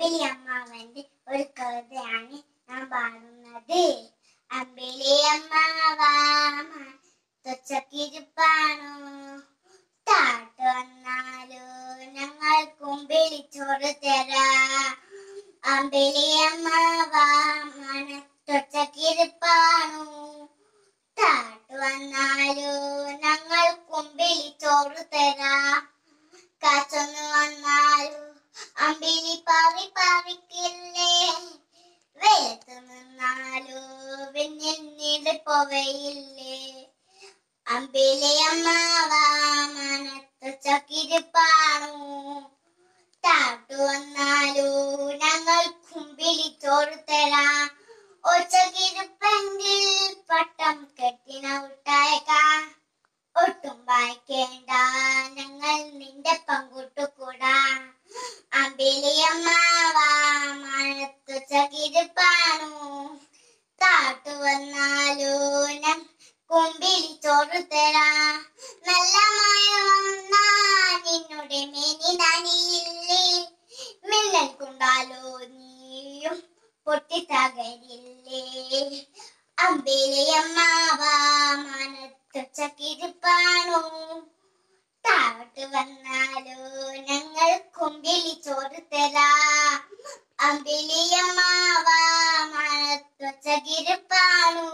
അമ്പിളി അമ്മാവന്റെ ഒരു കവിതയാണ് ഞാൻ പാടുന്നത് അമ്പിളി അമ്മാവാമ തൊച്ചക്കിരിപ്പാണോ താട്ട് വന്നാലോ ഞങ്ങൾ കുമ്പിളിച്ചോറ് തരാ അമ്പിളി അമ്മാവാമ തൊച്ചക്കിരിപ്പാണോ താട്ട് വന്നാലോ ഞങ്ങൾ കുമ്പിളിച്ചോറ് തരാ കാച്ചൊന്ന് വന്നാലോ അമ്പിളി പാറി പാറിക്കില്ലേ വെയിലത്ത് നിന്നാലോ വെഞ്ഞിട്ട് പോവയില്ലേ അമ്പിളി അമ്മാവാ മനത്ത് ചക്കിരിപ്പാണു താട്ടു വന്നാലോ ഞങ്ങൾ കുമ്പിളി ചോറ് തരാം ഒച്ചകിരിപ്പെങ്കിൽ പട്ടം കെട്ടിന വിട്ടയക്കാം ഒട്ടും വായിക്കേണ്ട ഞങ്ങൾ നിന്റെ പങ്കുട്ടുകൂടാ അമ്പിളിയമ്മാവാ മനത്തു ചകിരിപ്പാണു താട്ടു വന്നാലോ ഞാൻ കുമ്പിളി ചോറ് തരാ നല്ല മഴ വന്നാ നിന്നുടെ മേനി നനിയില്ലേ മിന്നൽ കൊണ്ടാലോ നീയും പൊട്ടി തകരില്ലേ അമ്പിളിയമ്മാവാ മനത്തു ചകിരിപ്പാണു താഴോട്ട് വന്നാലോ ഞങ്ങൾ കുമ്പിളി ചോറ് തരാ അമ്പിളിയമ്മാവാ മണത്തു ചകിരിപ്പാണു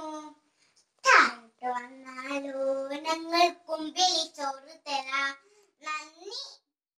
താഴോട്ട് വന്നാലോ ഞങ്ങൾ കുമ്പിളി ചോറ് തരാ നന്ദി